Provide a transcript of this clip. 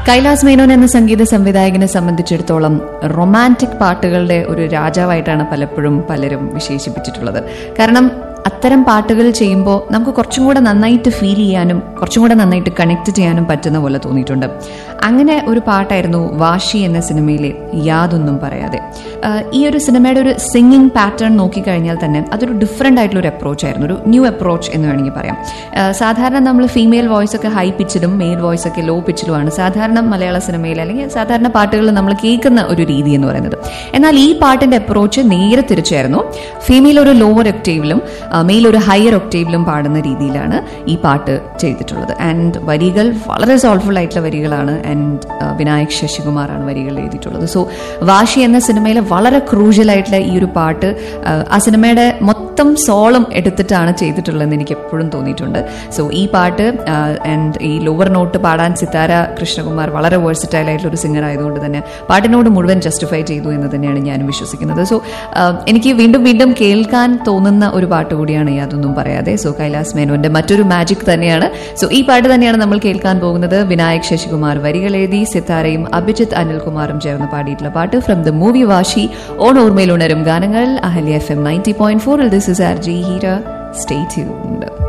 കൈലാസ് മേനോൻ എന്ന സംഗീത സംവിധായകനെ സംബന്ധിച്ചിടത്തോളം റൊമാൻറ്റിക് പാട്ടുകളുടെ ഒരു രാജാവായിട്ടാണ് പലപ്പോഴും പലരും വിശേഷിപ്പിച്ചിട്ടുള്ളത് കാരണം അത്തരം പാട്ടുകൾ ചെയ്യുമ്പോൾ നമുക്ക് കുറച്ചും കൂടെ നന്നായിട്ട് ഫീൽ ചെയ്യാനും കുറച്ചും കൂടെ നന്നായിട്ട് കണക്ട് ചെയ്യാനും പറ്റുന്ന പോലെ തോന്നിയിട്ടുണ്ട് അങ്ങനെ ഒരു പാട്ടായിരുന്നു വാശി എന്ന സിനിമയിലെ യാതൊന്നും പറയാതെ ആഹ് ഈ ഒരു സിനിമയുടെ ഒരു സിംഗിങ് പാറ്റേൺ നോക്കിക്കഴിഞ്ഞാൽ തന്നെ അതൊരു ഡിഫറെൻ്റ് ആയിട്ടുള്ള ഒരു അപ്രോച്ച് ആയിരുന്നു ഒരു ന്യൂ അപ്രോച്ച് എന്ന് വേണമെങ്കിൽ പറയാം ആഹ് സാധാരണ നമ്മൾ ഫീമെയിൽ വോയിസ് ഒക്കെ ഹൈ പിച്ചിലും മെയിൽ വോയിസ് ഒക്കെ ലോ പിച്ചിലുമാണ് സാധാരണ മലയാള സിനിമയിൽ അല്ലെങ്കിൽ സാധാരണ പാട്ടുകളിൽ നമ്മൾ കേൾക്കുന്ന ഒരു രീതി എന്ന് പറയുന്നത് എന്നാൽ ഈ പാട്ടിന്റെ അപ്രോച്ച് നേരെ തിരിച്ചായിരുന്നു ഫീമെയിൽ ഒരു ലോവർ ഒക്ടേവിലും മെയിൽ ഒരു ഹയർ ഒക്ടേവിലും പാടുന്ന രീതിയിലാണ് ഈ പാട്ട് ചെയ്തിട്ടുള്ളത് ആൻഡ് വരികൾ വളരെ സോൾഫുൾ ആയിട്ടുള്ള വരികളാണ് ആൻഡ് വിനായക് ശശികുമാറാണ് വരികൾ എഴുതിയിട്ടുള്ളത് സോ വാശി എന്ന സിനിമയിലെ വളരെ ക്രൂഷ്യൽ ആയിട്ടുള്ള ഈ ഒരു പാട്ട് ആ, ആ സിനിമയുടെ മൊത്തം സോളം എടുത്തിട്ടാണ് ചെയ്തിട്ടുള്ളതെന്ന് എനിക്ക് എപ്പോഴും തോന്നിയിട്ടുണ്ട് സോ ഈ പാട്ട് ആൻഡ് ഈ ലോവർ നോട്ട് പാടാൻ സിത്താര കൃഷ്ണകുമാർ വളരെ വേഴ്സിറ്റൈൽ ആയിട്ടുള്ള ഒരു സിംഗർ ആയതുകൊണ്ട് തന്നെ പാട്ടിനോട് മുഴുവൻ ജസ്റ്റിഫൈ ചെയ്തു എന്ന് തന്നെയാണ് ഞാനും വിശ്വസിക്കുന്നത് സോ എനിക്ക് വീണ്ടും വീണ്ടും കേൾക്കാൻ തോന്നുന്ന ഒരു പാട്ട് കൂടിയാണ് യാതൊന്നും പറയാതെ സോ കൈലാസ് മേനോന്റെ മറ്റൊരു മാജിക് തന്നെയാണ് സോ ഈ പാട്ട് തന്നെയാണ് നമ്മൾ കേൾക്കാൻ പോകുന്നത് വിനായക് ശശികുമാർ വരികൾ എഴുതി സിത്താരയും അഭിജിത്ത് അനിൽകുമാറും ചേർന്ന് പാടിയിട്ടുള്ള പാട്ട് from the movie Vaashi on ഓർമ്മയിൽ ഉണരും ഗാനങ്ങൾ Ahalya F M ninety point ഫോറിൽ this is R G Heera stay tuned